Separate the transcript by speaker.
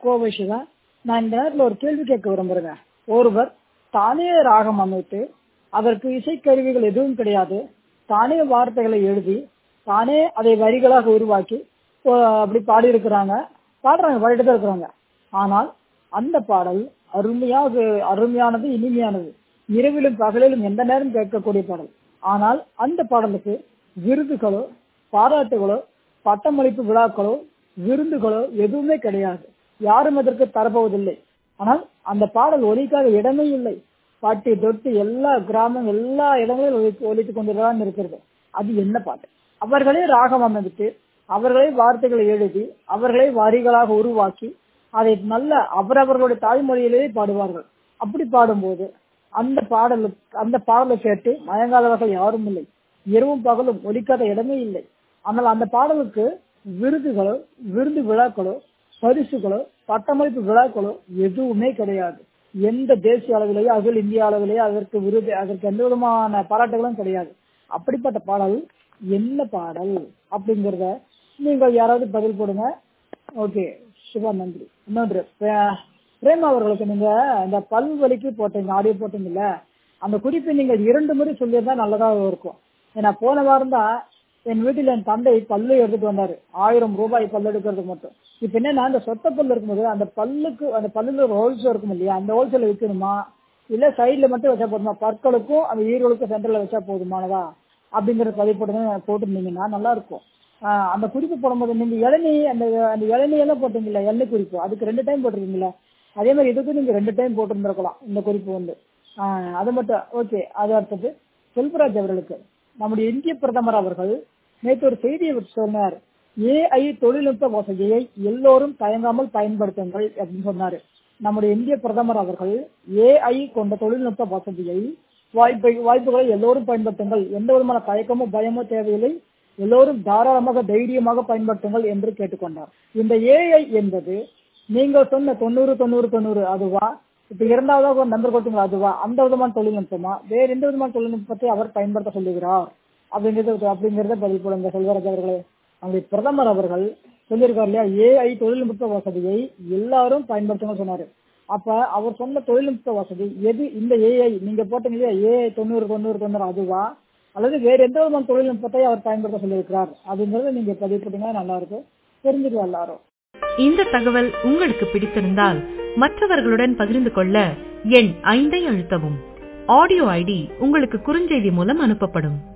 Speaker 1: கோவை சிவா நான் இந்த நேரத்தில் ஒரு கேள்வி கேட்க விரும்புறேங்க ஒருவர் தானே ராகம் அமைத்து அதற்கு இசைக்கருவிகள் எதுவும் கிடையாது தானே வார்த்தைகளை எழுதி தானே அதை வரிகளாக உருவாக்கி ஓ, அப்படி பாடி இருக்கிறாங்க பாடுறாங்க பாடிட்டு தான் இருக்கிறாங்க ஆனால் அந்த பாடல் அருமையாக அருமையானது இனிமையானது இரவிலும் பகலிலும் எந்த நேரம் கேட்கக்கூடிய பாடல் ஆனால் அந்த பாடலுக்கு விருதுகளோ பாராட்டுகளோ பட்டமளிப்பு விழாக்களோ விருந்துகளோ எதுவுமே கிடையாது யாரும் அதற்கு தரப்போவதில்லை ஆனால் அந்த பாடல் ஒலிக்காத இடமே இல்லை பாட்டி தொட்டு எல்லா கிராமம் எல்லா இடங்களிலும் ஒலித்து ஒலித்துக் கொண்டுதான் இருக்கிறது அது என்ன பாட்டு அவர்களே ராகம் அமைத்து அவர்களே வார்த்தைகளை எழுதி அவர்களே வரிகளாக உருவாக்கி அதை நல்ல அவரவர்களுடைய தாய்மொழியிலேயே பாடுவார்கள் அப்படி பாடும்போது அந்த பாடலுக்கு அந்த பாடலை கேட்டு மயங்காதவர்கள் யாரும் இல்லை இரவும் பகலும் ஒலிக்காத இடமே இல்லை ஆனால் அந்த பாடலுக்கு விருதுகளோ விருது விழாக்களோ பரிசுகளோ பட்டமளிப்பு விழாக்களோ எதுவுமே கிடையாது எந்த தேசிய அளவிலேயோ அகில இந்திய அளவிலேயோ அதற்கு விருது அதற்கு எந்த விதமான பாராட்டுகளும் கிடையாது அப்படிப்பட்ட பாடல் என்ன பாடல் அப்படிங்கறத நீங்கள் யாராவது பதில் போடுங்க ஓகே சிவா நன்றி இன்னொன்று பிரே- பிரேமா அவர்களுக்கு நீங்க இந்த பல் வலிக்கு போட்டீங்க ஆடியோ போட்டீங்கல்ல அந்த குறிப்பை நீங்கள் இரண்டு முறை சொல்லியிருந்தா நல்லதா இருக்கும் ஏன்னா போன வாரம் தான் என் வீட்டில் என் தந்தை பல்லு எடுத்துட்டு வந்தாரு ஆயிரம் ரூபாய் பல்லு எடுக்கிறதுக்கு மட்டும் இப்ப என்னன்னா அந்த சொத்த பல்லு இருக்கும்போது அந்த பல்லுக்கு அந்த பல்லுல ஒரு ஹோல்ஸ் இருக்கும் இல்லையா அந்த ஹோல்சேல் விற்கணுமா இல்ல சைடுல மட்டும் வச்சா போதுமா பற்களுக்கும் அந்த ஈர்களுக்கும் சென்டர்ல வச்சா போதுமானதா அப்படிங்கிற பதிவு போட்டு போட்டிருந்தீங்கன்னா நல்லா இருக்கும் ஆஹ் அந்த குறிப்பு போடும்போது நீங்க இளநீ அந்த அந்த இளநீ எல்லாம் போட்டீங்கல்ல எண்ணெய் குறிப்பு அதுக்கு ரெண்டு டைம் போட்டிருக்கீங்களா அதே மாதிரி இதுக்கு நீங்க ரெண்டு டைம் போட்டிருந்திருக்கலாம் இந்த குறிப்பு வந்து ஆஹ் அது மட்டும் ஓகே அது அடுத்தது செல்வராஜ் அவர்களுக்கு நம்முடைய இந்திய பிரதமர் அவர்கள் நேற்று ஒரு செய்தியை சொன்னார் ஏஐ தொழில்நுட்ப வசதியை எல்லோரும் தயங்காமல் பயன்படுத்துங்கள் அப்படின்னு சொன்னாரு நம்முடைய இந்திய பிரதமர் அவர்கள் ஏஐ கொண்ட தொழில்நுட்ப வசதியை வாய்ப்பை வாய்ப்புகளை எல்லோரும் பயன்படுத்துங்கள் எந்த விதமான தயக்கமோ பயமோ தேவையில்லை எல்லோரும் தாராளமாக தைரியமாக பயன்படுத்துங்கள் என்று கேட்டுக்கொண்டார் இந்த ஏஐ என்பது நீங்கள் சொன்ன தொண்ணூறு தொண்ணூறு தொண்ணூறு அதுவா இப்ப இரண்டாவதாக ஒரு நம்பர் கொடுத்தீங்க அதுவா அந்த விதமான தொழில்நுட்பமா வேற எந்த விதமான தொழில்நுட்பத்தை அவர் பயன்படுத்த சொல்லுகிறார் அப்படிங்கிறது அப்படிங்கறத பதில் போடுங்க செல்வராஜ் அவர்களே நம்முடைய பிரதமர் அவர்கள் சொல்லியிருக்காரு இல்லையா ஏஐ தொழில்நுட்ப வசதியை எல்லாரும் பயன்படுத்தணும்னு சொன்னாரு அப்ப அவர் சொன்ன தொழில்நுட்ப வசதி எது இந்த ஏஐ நீங்க போட்டீங்க இல்லையா ஏஐ தொண்ணூறு தொண்ணூறு தொண்ணூறு அதுவா அல்லது வேற எந்த விதமான தொழில்நுட்பத்தை அவர் பயன்படுத்த சொல்லியிருக்கிறார் அப்படிங்கறத நீங்க பதிவு போட்டீங்கன்னா நல்லா இருக்கும் தெரிஞ்சுக்கலாம் எல்லாரும்
Speaker 2: இந்த தகவல் உங்களுக்கு பிடித்திருந்தால் மற்றவர்களுடன் பகிர்ந்து கொள்ள எண் ஐந்தை அழுத்தவும் ஆடியோ ஐடி உங்களுக்கு குறுஞ்செய்தி மூலம் அனுப்பப்படும்